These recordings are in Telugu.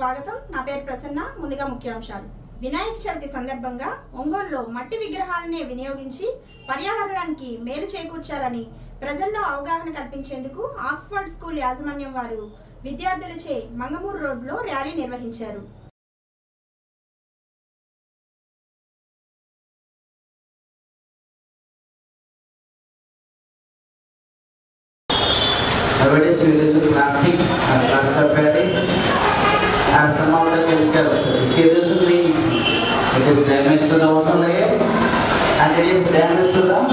స్వాగతం నా పేరు ప్రసన్న ముందుగా ముఖ్యాంశాలు వినాయక చవితి సందర్భంగా ఒంగోలులో మట్టి విగ్రహాలనే వినియోగించి పర్యావరణానికి మేలు చేకూర్చాలని ప్రజల్లో అవగాహన కల్పించేందుకు ఆక్స్ఫర్డ్ స్కూల్ యాజమాన్యం వారు విద్యార్థులచే మంగమూరు రోడ్లో ర్యాలీ నిర్వహించారు Nowadays we use the plastics and plaster Paris and some of the chemicals. Kerosene means it is damage to the ozone layer and it is damage to the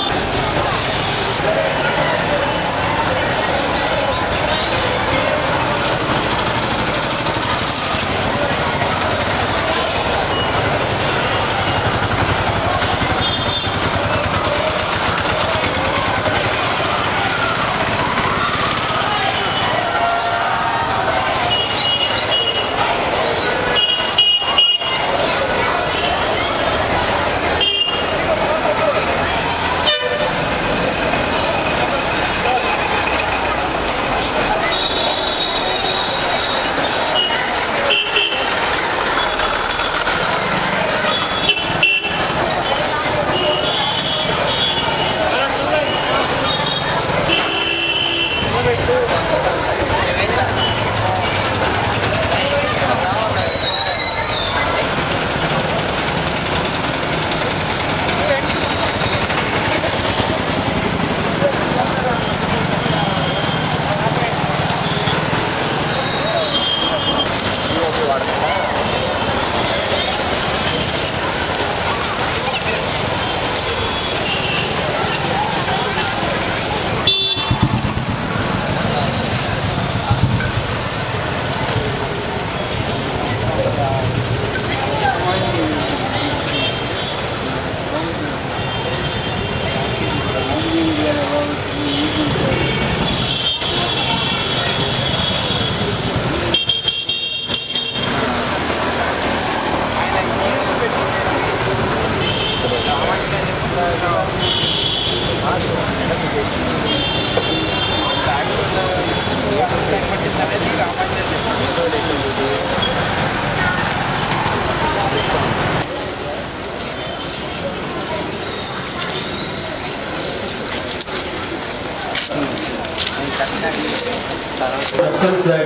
customs that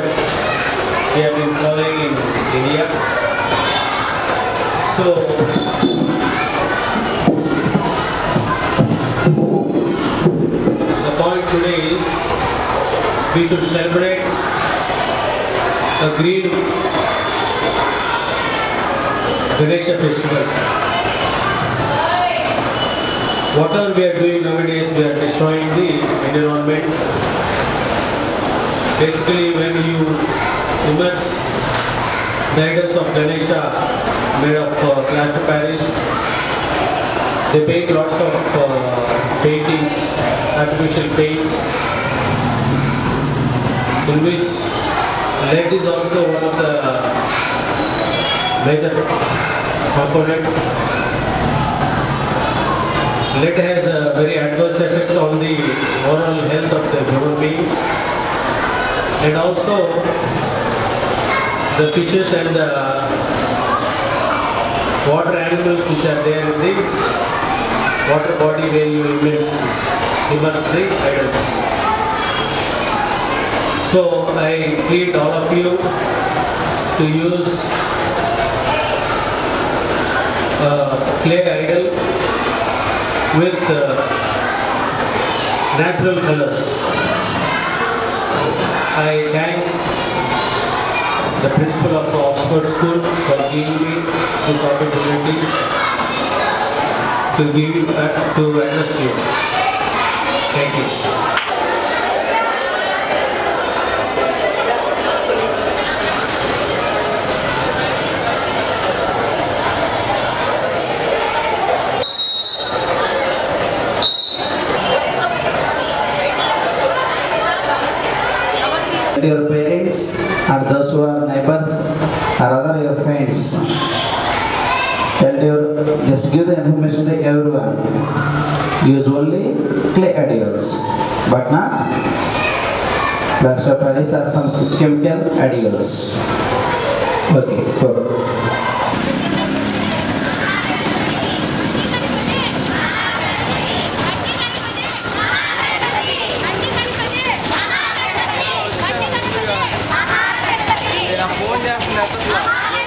we have been following in India. So, the point today is we should celebrate a green Ganesha festival. Whatever we are doing nowadays, we are destroying the environment basically when you immerse the idols of Ganesha made of uh, plaster Paris, they paint lots of uh, paintings, artificial paints, in which lead is also one of the major component. Lead has a very adverse effect on the overall health of the human beings and also the fishes and the water animals which are there in the water body where you immerse, immerse the idols. So I plead all of you to use a clay idol with uh, natural colors. I thank the principal of Oxford School for giving me this opportunity to give uh, to address you. Thank you. your parents and those who are neighbors or other your friends. Tell your, just give the information to everyone. Use only clay ideals, but not plaster Paris or some chemical ideals. Okay, four. Phone చేస్తున్నా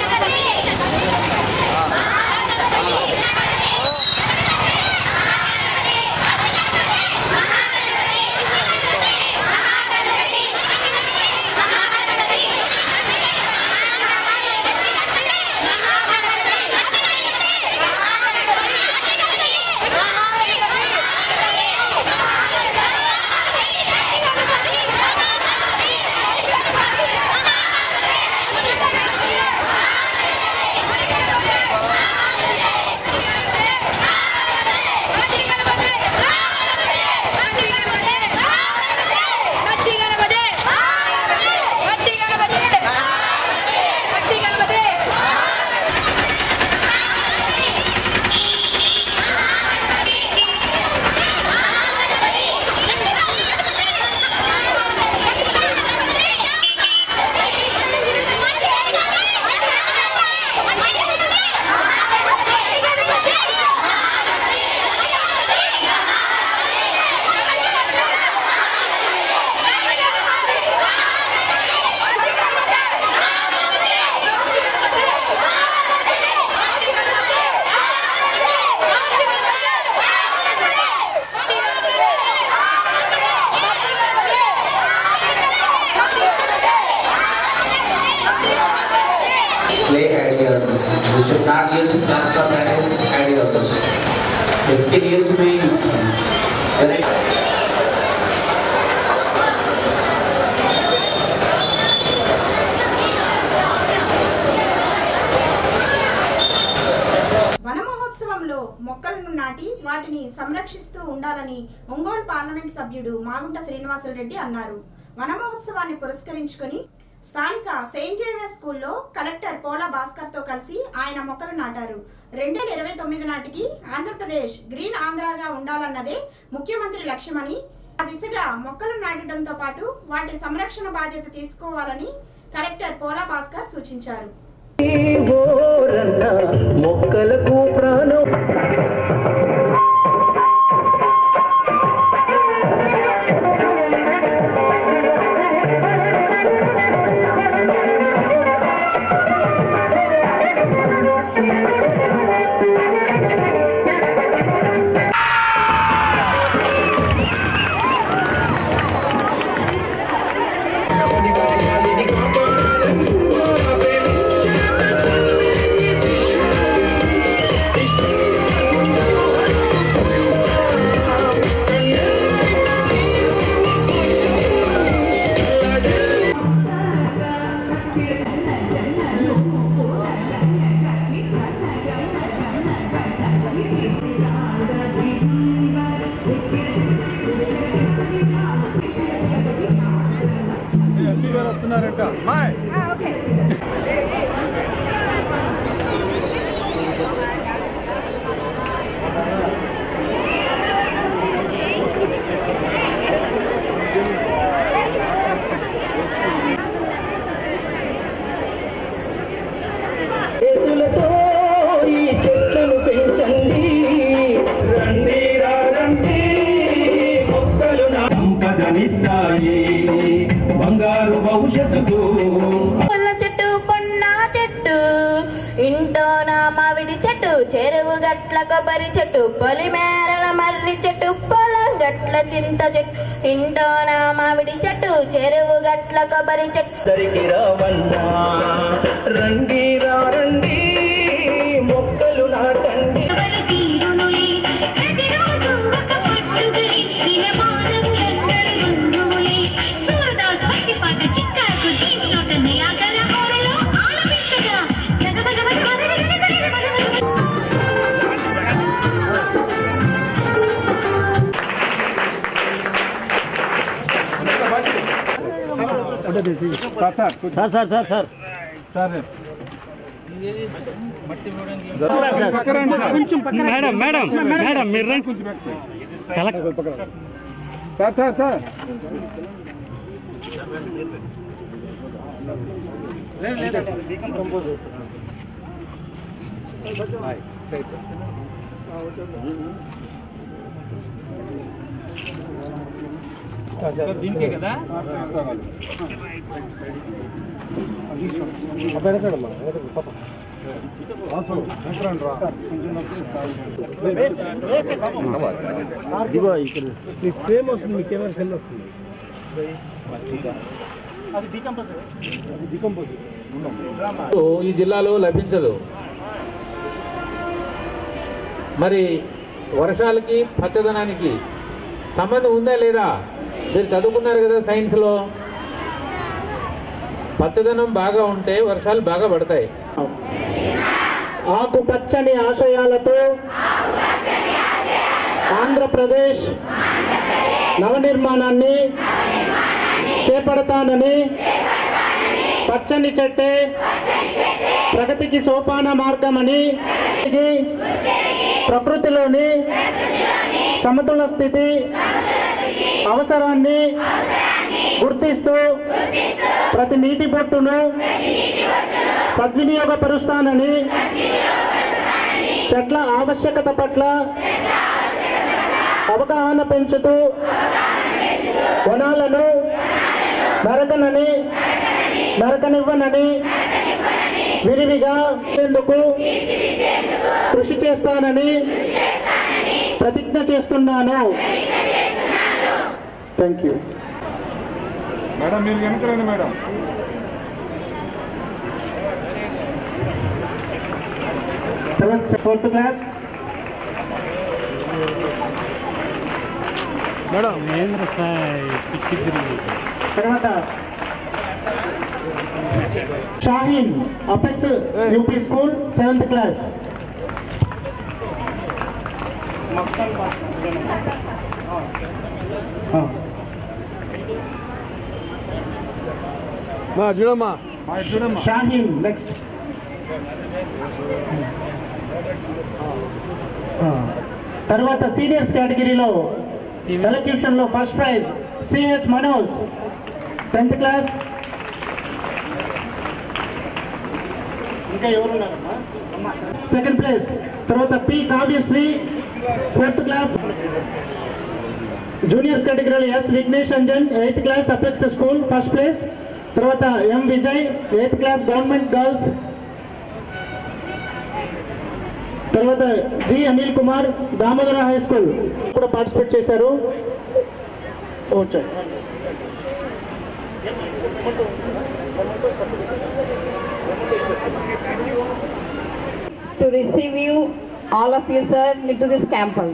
Play ideals. We should not use past or as ideals. Fifteen years means very వన మహోత్సవంలో మొక్కలను నాటి వాటిని సంరక్షిస్తూ ఉండాలని ఒంగోలు పార్లమెంట్ సభ్యుడు మాగుంట శ్రీనివాసులరెడ్డి అన్నారు వన మహోత్సవాన్ని పురస్కరించుకొని స్థానిక సెయింట్ జేవియర్ స్కూల్లో కలెక్టర్ పోలా భాస్కర్తో కలిసి ఆయన మొక్కలు నాటారు రెండు వేల ఇరవై తొమ్మిది నాటికి ఆంధ్రప్రదేశ్ గ్రీన్ ఆంధ్రాగా ఉండాలన్నదే ముఖ్యమంత్రి లక్ష్యమని ఆ దిశగా మొక్కలు నాటడంతో పాటు వాటి సంరక్షణ బాధ్యత తీసుకోవాలని కలెక్టర్ పోలా భాస్కర్ సూచించారు ఓరన్న మొక్కలకు ప్రాణం చేతులతో ఈ చెట్లను పెంచండి రండి రా రండి మొక్కలు నా సంపదనిస్తాయి బంగారు భవిష్యత్తుకు పుల్ల చెట్టు పొన్న చెట్టు ఇంటో నా మామిడి చెట్టు చెరువు గట్ల కొబ్బరి చెట్టు పొలిమేరల మర్రి చెట్టు పొలం గట్ల చింత చెట్టు ఇంటో నా మామిడి చెట్టు చెరువు గట్ల కొబ్బరి చెట్టు సరికి రావన్నా రండి రా రండి మొక్కలు నాటండి sir sir sir sir madam madam madam మీరు రండి సార్ సార్ సార్ దీనికే కదా ఈ జిల్లాలో లభించదు మరి వర్షాలకి పచ్చదనానికి సంబంధం ఉందా లేదా మీరు చదువుకున్నారు కదా సైన్స్లో పచ్చదనం బాగా ఉంటే వర్షాలు బాగా పడతాయి ఆకుపచ్చని ఆశయాలతో ఆంధ్రప్రదేశ్ నవనిర్మాణాన్ని చేపడతానని పచ్చని చెట్టే ప్రగతికి సోపాన మార్గమని ప్రకృతిలోని సమతుల స్థితి అవసరాన్ని గుర్తిస్తూ ప్రతి నీటి బొట్టును సద్వినియోగపరుస్తానని చెట్ల ఆవశ్యకత పట్ల అవగాహన పెంచుతూ వనాలను నరకనని నరకనివ్వనని విరివిగా ఎందుకు కృషి చేస్తానని ప్రతిజ్ఞ చేస్తున్నాను థ్యాంక్ యూ మేడం మీరు వెనకరండి madam seventh fourth class madam Mahendra Sai పిచ్చి తిరిగి తర్వాత Shaheen Apex UP school seventh class చూడమ్మా చూడమ్మా షాహీన్ నెక్స్ట్ తర్వాత సీనియర్స్ కేటగిరీలో ఎలక్యూషన్ లో first prize CH Manoj tenth class ఇంకా ఎవరున్నారమ్మా సెకండ్ ప్లేస్ తర్వాత P Kavyasri fourth class juniors కేటగిరీలో S Vignesh Anjan eighth class Apex school first place తర్వాత M Vijay eighth class government girls తర్వాత G Anil Kumar Damodara high school కూడా పార్టిసిపేట్ చేశారు వచ్చాయి to receive you, all of you, sir, into this campus.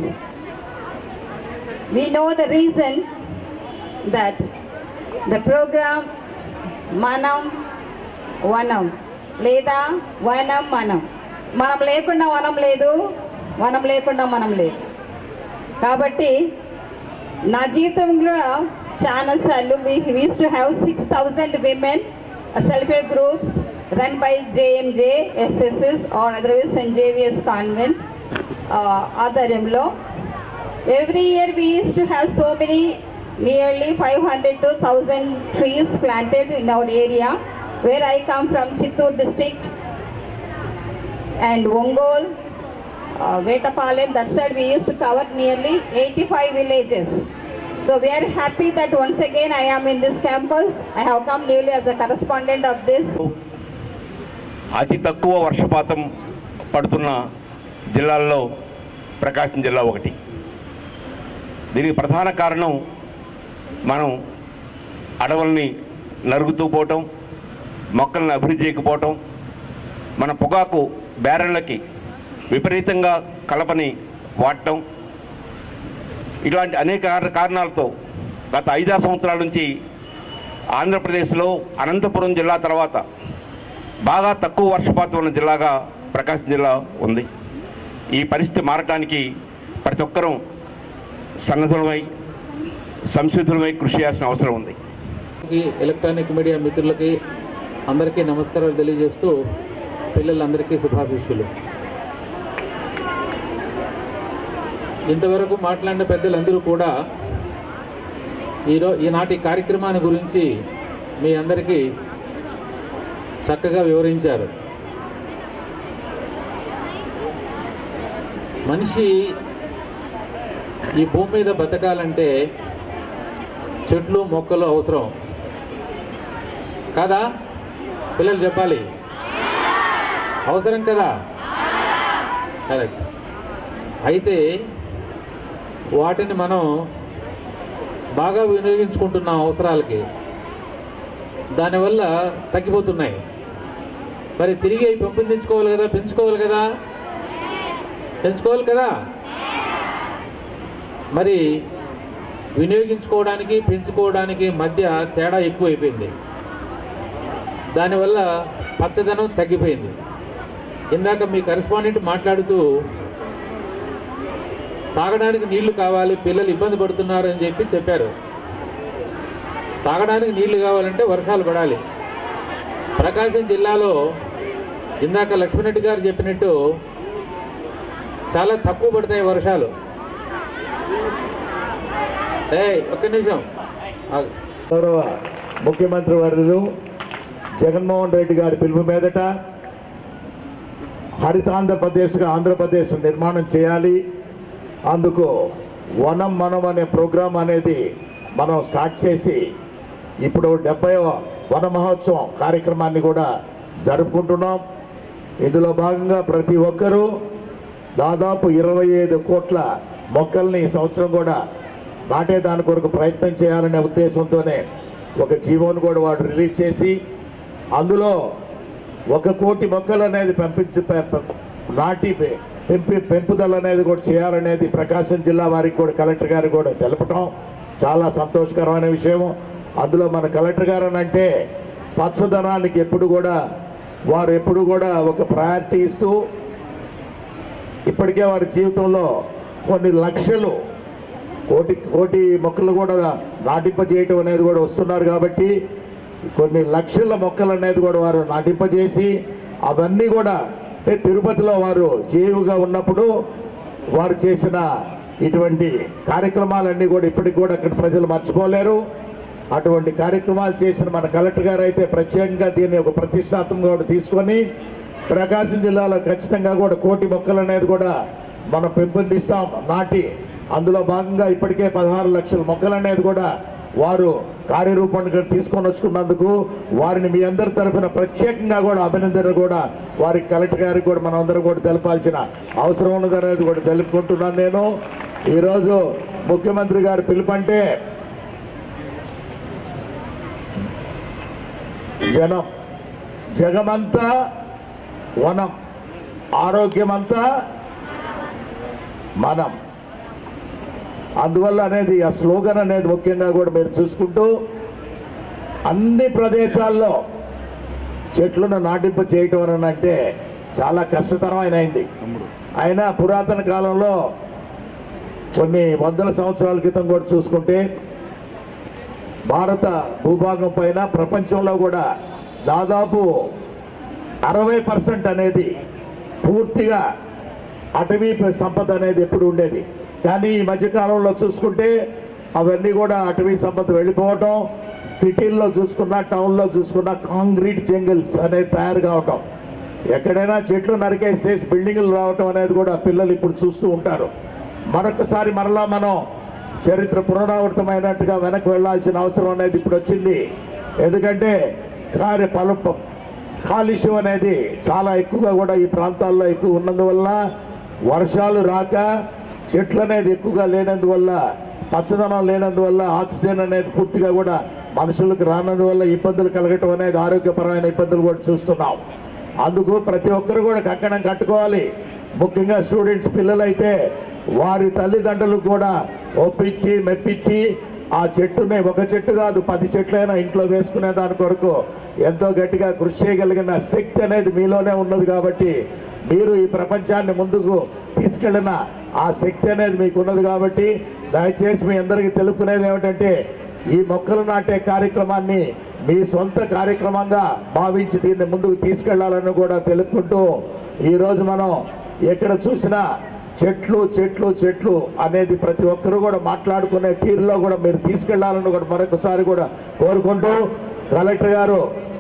We know the reason that the program Manam Vanam లేదా వనం మనం మనం లేకుండా వనం లేదు వనం లేకుండా మనం లేదు కాబట్టి నా జీవితంలో చాలా సార్లు we used to have six thousand women self help groups run by JMJ SSS R otherwise Saint జేవియస్ కాన్వెంట్ ఆధ్వర్యంలో every year we used to have so many nearly five hundred to thousand trees planted in our area where I come from Chittoor district and Ongol, uh, Vetapalem, that side we used to cover nearly 85 villages. So we are happy that once again I am in this campus. I have come newly as a correspondent of this. అతి తక్కువ వర్షపాతం పడుతున్న జిల్లాల్లో ప్రకాశం జిల్లా ఒకటి దీనికి ప్రధాన కారణం మనం అడవుల్ని నరుగుతూ పోవటం మొక్కల్ని అభివృద్ధి చేయకపోవటం మన పొగాకు బేరళ్ళకి విపరీతంగా కలపని వాడటం ఇలాంటి అనేక కార- కారణాలతో గత ఐదారు సంవత్సరాల నుంచి ఆంధ్రప్రదేశ్లో అనంతపురం జిల్లా తర్వాత బాగా తక్కువ వర్షపాతం ఉన్న జిల్లాగా ప్రకాశం జిల్లా ఉంది ఈ పరిస్థితి మారటానికి ప్రతి ఒక్కరూ సన్నద్ధులమై సంసిద్ధులమై కృషి చేయాల్సిన అవసరం ఉంది ఎలక్ట్రానిక్ మీడియా మిత్రులకి అందరికీ నమస్కారాలు తెలియజేస్తూ పిల్లలందరికీ శుభాశీస్సులు ఇంతవరకు మాట్లాడిన పెద్దలందరూ కూడా ఈరో ఈనాటి కార్యక్రమాన్ని గురించి మీ అందరికీ చక్కగా వివరించారు మనిషి ఈ భూమి మీద బతకాలంటే చెట్లు మొక్కలు అవసరం కదా పిల్లలు చెప్పాలి అవసరం కదా కరెక్ట్ అయితే వాటిని మనం బాగా వినియోగించుకుంటున్నాం అవసరాలకి దానివల్ల తగ్గిపోతున్నాయి మరి తిరిగి అవి పెంపొందించుకోవాలి కదా పెంచుకోవాలి కదా పెంచుకోవాలి కదా మరి వినియోగించుకోవడానికి పెంచుకోవడానికి మధ్య తేడా ఎక్కువైపోయింది దానివల్ల పచ్చదనం తగ్గిపోయింది ఇందాక మీ కరెస్పాండెంట్ మాట్లాడుతూ తాగడానికి నీళ్లు కావాలి పిల్లలు ఇబ్బంది పడుతున్నారు అని చెప్పి చెప్పారు తాగడానికి నీళ్లు కావాలంటే వర్షాలు పడాలి ప్రకాశం జిల్లాలో ఇందాక లక్ష్మణరెడ్డి గారు చెప్పినట్టు చాలా తక్కువ పడతాయి వర్షాలు ఏ ఒక్క నిమిషం ఆగు. గౌరవ ముఖ్యమంత్రి వర్యులు జగన్మోహన్ రెడ్డి గారి పిలుపు మీదట హరితాంధ్రప్రదేశ్గా ఆంధ్రప్రదేశ్ నిర్మాణం చేయాలి అందుకు వనం మనం అనే ప్రోగ్రాం అనేది మనం స్టార్ట్ చేసి ఇప్పుడు డెబ్బై వన మహోత్సవం కార్యక్రమాన్ని కూడా జరుపుకుంటున్నాం ఇందులో భాగంగా ప్రతి ఒక్కరూ దాదాపు ఇరవై ఐదు కోట్ల మొక్కల్ని ఈ సంవత్సరం కూడా నాటే దాని కొరకు ప్రయత్నం చేయాలనే ఉద్దేశంతోనే ఒక జీవోను కూడా వాడు రిలీజ్ చేసి అందులో ఒక కోటి మొక్కలు అనేది పంపించి పె- పె- నాటి పె- పెంపి పెంపుదల అనేది కూడా చేయాలనేది ప్రకాశం జిల్లా వారికి కూడా కలెక్టర్ గారికి కూడా తెలపటం చాలా సంతోషకరమైన విషయం అందులో మన కలెక్టర్ గారు అని అంటే పచ్చదనానికి ఎప్పుడు కూడా వారు ఎప్పుడు కూడా ఒక ప్రయారిటీ ఇస్తూ ఇప్పటికే వారి జీవితంలో కొన్ని లక్షలు కోటి కోటి మొక్కలు కూడా నాటింపజేయటం అనేది కూడా వస్తున్నారు కాబట్టి కొన్ని లక్షల మొక్కలు అనేది కూడా వారు నాటింపజేసి అవన్నీ కూడా అంటే తిరుపతిలో వారు జీవుగా ఉన్నప్పుడు వారు చేసిన ఇటువంటి కార్యక్రమాలన్నీ కూడా ఇప్పటికి కూడా అక్కడ ప్రజలు మర్చిపోలేరు అటువంటి కార్యక్రమాలు చేసిన మన కలెక్టర్ గారు అయితే ప్రత్యేకంగా దీన్ని ఒక ప్రతిష్టాత్మకంగా కూడా తీసుకొని ప్రకాశం జిల్లాలో ఖచ్చితంగా కూడా కోటి మొక్కలు అనేది కూడా మనం పెంపొందిస్తాం నాటి అందులో భాగంగా ఇప్పటికే పదహారు లక్షల మొక్కలు అనేది కూడా వారు కార్యరూపాన్ని తీసుకొని వచ్చుకున్నందుకు వారిని మీ అందరి తరఫున ప్రత్యేకంగా కూడా అభినందన కూడా వారికి కలెక్టర్ గారికి కూడా మనం అందరం కూడా తెలపాల్సిన అవసరం ఉన్నదనేది కూడా తెలుపుకుంటున్నాను నేను ఈరోజు ముఖ్యమంత్రి గారి పిలుపంటే జనం జగమంతా వనం ఆరోగ్యమంతా మనం అందువల్ల అనేది ఆ స్లోగన్ అనేది ముఖ్యంగా కూడా మీరు చూసుకుంటూ అన్ని ప్రదేశాల్లో చెట్లను నాటింపు చేయటం అని అంటే చాలా కష్టతరమైన అయింది అయినా పురాతన కాలంలో కొన్ని వందల సంవత్సరాల క్రితం కూడా చూసుకుంటే భారత భూభాగం పైన ప్రపంచంలో కూడా దాదాపు అరవై పర్సెంట్ అనేది పూర్తిగా అటవీ సంపద అనేది ఎప్పుడు ఉండేది కానీ ఈ మధ్యకాలంలో చూసుకుంటే అవన్నీ కూడా అటవీ సంపద వెళ్ళిపోవటం సిటీల్లో చూసుకున్నా టౌన్లో చూసుకున్నా కాంక్రీట్ జంగిల్స్ అనేది తయారు కావటం ఎక్కడైనా చెట్లు నరికేస్తే బిల్డింగులు రావటం అనేది కూడా పిల్లలు ఇప్పుడు చూస్తూ ఉంటారు మరొకసారి మరలా మనం చరిత్ర పునరావృతమైనట్టుగా వెనక్కి వెళ్లాల్సిన అవసరం అనేది ఇప్పుడు వచ్చింది ఎందుకంటే కార్య పలు కాలుష్యం అనేది చాలా ఎక్కువగా కూడా ఈ ప్రాంతాల్లో ఎక్కువ ఉన్నందువల్ల వర్షాలు రాక చెట్లు అనేది ఎక్కువగా లేనందువల్ల పచ్చదనం లేనందువల్ల ఆక్సిజన్ అనేది పూర్తిగా కూడా మనుషులకు రానందువల్ల ఇబ్బందులు కలగటం అనేది ఆరోగ్యపరమైన ఇబ్బందులు కూడా చూస్తున్నాం అందుకు ప్రతి ఒక్కరు కూడా కక్కడం కట్టుకోవాలి ముఖ్యంగా స్టూడెంట్స్ పిల్లలైతే వారి తల్లిదండ్రులు కూడా ఒప్పించి మెప్పించి ఆ చెట్టుని ఒక చెట్టు కాదు పది చెట్లైనా ఇంట్లో వేసుకునే దాని కొరకు ఎంతో గట్టిగా కృషి చేయగలిగిన శక్తి అనేది మీలోనే ఉన్నది కాబట్టి మీరు ఈ ప్రపంచాన్ని ముందుకు తీసుకెళ్లిన ఆ శక్తి అనేది మీకు ఉన్నది కాబట్టి దయచేసి మీ అందరికీ తెలుపుకునేది ఏమిటంటే ఈ మొక్కలు నాటే కార్యక్రమాన్ని మీ సొంత కార్యక్రమంగా భావించి దీన్ని ముందుకు తీసుకెళ్లాలని కూడా తెలుపుకుంటూ ఈ రోజు మనం ఎక్కడ చూసినా చెట్లు చెట్లు చెట్లు అనేది ప్రతి ఒక్కరు కూడా మాట్లాడుకునే తీరులో కూడా మీరు తీసుకెళ్లాలని కూడా మరొకసారి కూడా కోరుకుంటూ కలెక్టర్ గారు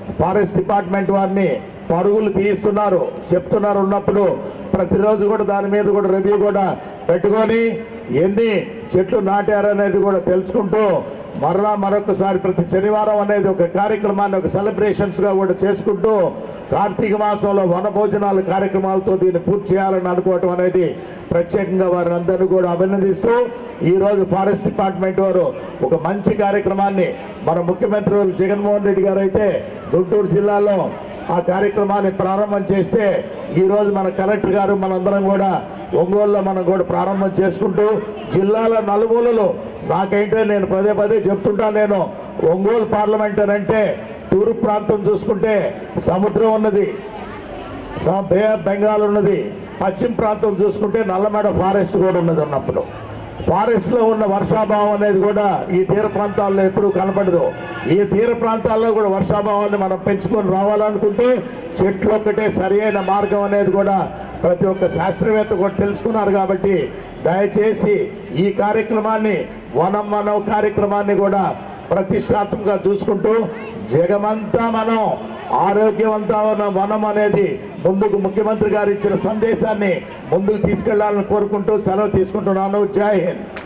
ఫారెస్ట్ డిపార్ట్మెంట్ వారిని పరుగులు తీయిస్తున్నారు చెప్తున్నారు ఉన్నప్పుడు ప్రతిరోజు కూడా దాని మీద కూడా రివ్యూ కూడా పెట్టుకొని ఎన్ని చెట్లు నాటారనేది కూడా తెలుసుకుంటూ మరలా మరొకసారి ప్రతి శనివారం అనేది ఒక కార్యక్రమాన్ని ఒక సెలబ్రేషన్స్ గా కూడా చేసుకుంటూ కార్తీక మాసంలో వన భోజనాల కార్యక్రమాలతో దీన్ని పూర్తి చేయాలని అనుకోవటం అనేది ప్రత్యేకంగా వారిని అందరినీ కూడా అభినందిస్తూ ఈ రోజు ఫారెస్ట్ డిపార్ట్మెంట్ వారు ఒక మంచి కార్యక్రమాన్ని మన ముఖ్యమంత్రి వారు జగన్మోహన్ రెడ్డి గారు అయితే గుంటూరు జిల్లాలో ఆ కార్యక్రమాన్ని ప్రారంభం చేస్తే ఈ రోజు మన కలెక్టర్ గారు మనందరం కూడా ఒంగోలులో మనం కూడా ప్రారంభం చేసుకుంటూ జిల్లాల నలుమూలలు నాకైతే నేను పదే పదే చెప్తుంటా నేను ఒంగోలు పార్లమెంట్ అని అంటే తూర్పు ప్రాంతం చూసుకుంటే సముద్రం ఉన్నది స- బే ఆఫ్ బెంగాల్ ఉన్నది పశ్చిమ ప్రాంతం చూసుకుంటే నల్లమేడ ఫారెస్ట్ కూడా ఉన్నది ఉన్నప్పుడు ఫారెస్ట్ లో ఉన్న వర్షాభావం అనేది కూడా ఈ తీర ప్రాంతాల్లో ఎప్పుడూ కనపడదు ఈ తీర ప్రాంతాల్లో కూడా వర్షాభావాన్ని మనం పెంచుకొని రావాలనుకుంటే చెట్లు ఒక్కటే సరియైన మార్గం అనేది కూడా ప్రతి ఒక్క శాస్త్రవేత్త కూడా తెలుసుకున్నారు కాబట్టి దయచేసి ఈ కార్యక్రమాన్ని వనం మనం కార్యక్రమాన్ని కూడా ప్రతిష్టాత్మకంగా చూసుకుంటూ జగమంతా మనం ఆరోగ్యవంతా ఉన్న వనం అనేది ముందుకు ముఖ్యమంత్రి గారు ఇచ్చిన సందేశాన్ని ముందుకు తీసుకెళ్లాలని కోరుకుంటూ సెలవు తీసుకుంటున్నాను జై హింద్